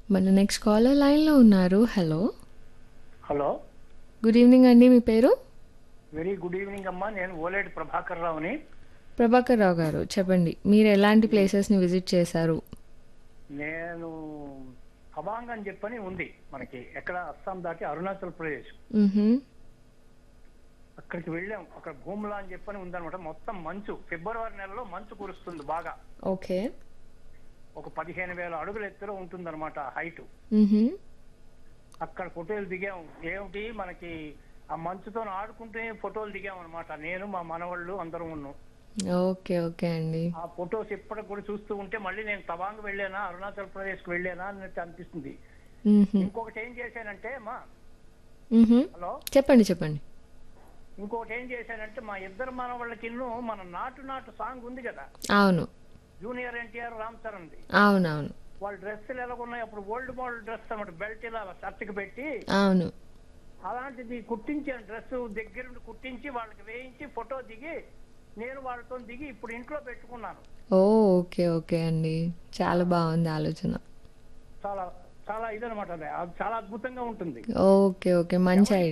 మన next caller లైన్లో ఉన్నారు హలో హలో గుడ్ ఈవినింగ్ అండి మీ పేరు వెరీ గుడ్ ఈవినింగ్ అమ్మా నేను ఓలేటి ప్రభాకర్ రావుని ప్రభాకర్ రావు గారు చెప్పండి మీరు ఎలాంటి ప్లేసెస్ని విజిట్ చేశారు నేను తవాంగ్ అని చెప్పని ఉంది మనకి ఎక్కడ అస్సాం దాటి అరుణాచల్ ప్రదేశ్ మ్హూ. అక్కడికి వెళ్ళాం అక్కడ భూములా అని చెప్పని ఉందన్నమాట మొత్తం మంచు ఫిబ్రవరి నెలలో మంచు కురుస్తుంది బాగా ఓకే ఒక పదిహేను వేల అడుగుల ఎత్తులో ఉంటుందన్నమాట హైట్ మ్హూ. అక్కడ ఫోటోలు దిగాం ఏమిటి మనకి ఆ మంచుతో ఆడుకుంటే ఫోటోలు దిగాం అనమాట నేను మా మనవాళ్ళు అందరం ఉన్నాం ఓకే ఓకే అండి ఆ ఫొటోస్ ఇప్పటికి కూడా చూస్తూ ఉంటే మళ్ళీ నేను తవాంగ్ వెళ్ళానా అరుణాచల్ ప్రదేశ్ కి వెళ్ళానా అన్నట్టు అనిపిస్తుంది మ్హూ. ఇంకొకటి ఏం చేశానంటే మా మ్హూ. హలో చెప్పండి చెప్పండి ఇంకొకటి ఏం చేశానంటే మా ఇద్దరు మనవాళ్ళకి మన నాటు నాటు సాంగ్ ఉంది కదా అవును జూనియర్ ఎన్టీఆర్ రామ్ చరణ్ ది అవునవును వాళ్ళ డ్రెస్సులు ఎలాగున్నాయి అప్పుడు ఓల్డ్ మోడల్ డ్రెస్ అన్నమాట బెల్ట్ ఇలా షర్ట్కి పెట్టి అవును అలాంటిది కుట్టించాను డ్రెస్ దగ్గర నుండి కుట్టించి వాళ్ళకి వేయించి ఫోటో దిగి నేను వాళ్ళతో దిగి ఇప్పుడు ఇంట్లో పెట్టుకున్నాను ఓ ఓకే ఓకే అండి చాలా బాగుంది ఆలోచన చాలా చాలా ఇదనమాట అది అది చాలా అద్భుతంగా ఉంటుంది ఓకే ఓకే మంచి